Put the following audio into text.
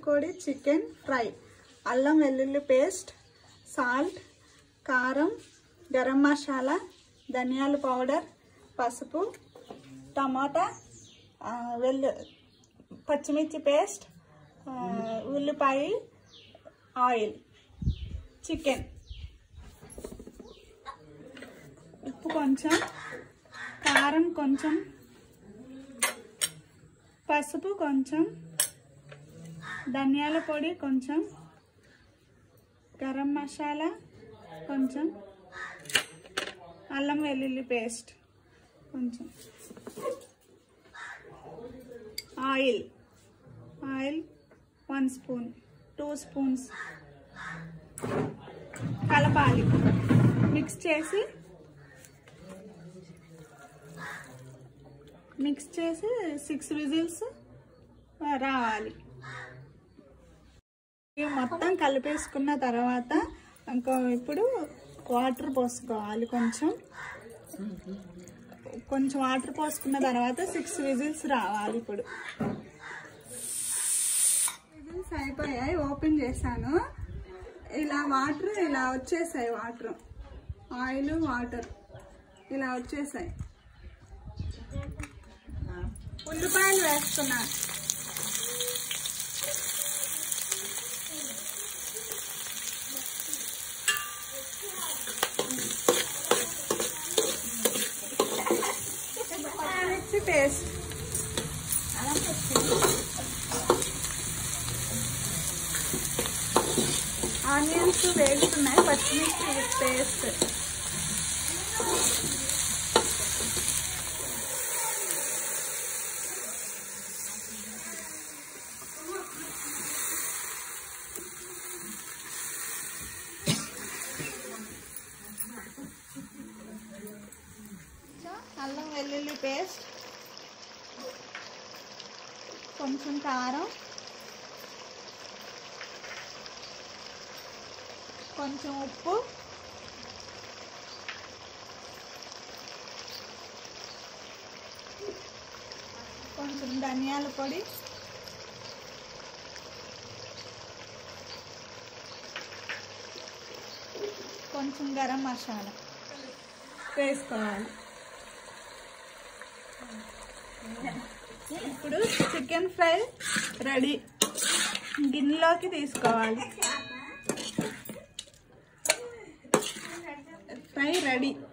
కోడి chicken fry అల్లం వెల్లుల్లి పేస్ట్ సాల్ట్ కారం గరం మసాలా ధనియాల పౌడర్ పసుపు టమాటా ఆ, వెల్లు పచ్చిమిర్చి పేస్ట్ ఆ, ఉల్లిపాయ ఆయిల్ చికెన్ ఉప్పు కొంచెం కారం కొంచెం పసుపు కొంచెం ధనియాల పొడి కొంచెం గరం మసాలా కొంచెం అల్లం వెల్లుల్లి పేస్ట్ కొంచెం oil oil one spoon two spoons కలపాలి మిక్స్ చేసి మిక్స్ చేసి సిక్స్ విజిల్స్ రావాలి ఇవి మొత్తం కలిపేసుకున్న తర్వాత ఇంకో ఇప్పుడు వాటర్ పోసుకోవాలి కొంచెం కొంచెం వాటర్ పోసుకున్న తర్వాత సిక్స్ విజిల్స్ రావాలి ఇప్పుడు విజిల్స్ అయిపోయాయి ఓపెన్ చేశాను ఇలా వాటర్ ఇలా వచ్చేసాయి వాటర్ ఆయిల్ వాటర్ ఇలా వచ్చేసాయి ఉల్లిపాయలు వేస్తున్నాను పచ్చిమిర్చి పేస్ట్ ఆనియన్స్ వేగుతున్నాయి పచ్చిమిర్చి పేస్ట్ అల్లం వెల్లుల్లి పేస్ట్ కొంచెం కారం కొంచెం ఉప్పు కొంచెం ధనియాల పొడి కొంచెం గరం మసాలా వేసుకోవాలి ఇప్పుడు చికెన్ ఫ్రై రెడీ గిన్నెలోకి తీసుకోవాలి ఫ్రై రెడీ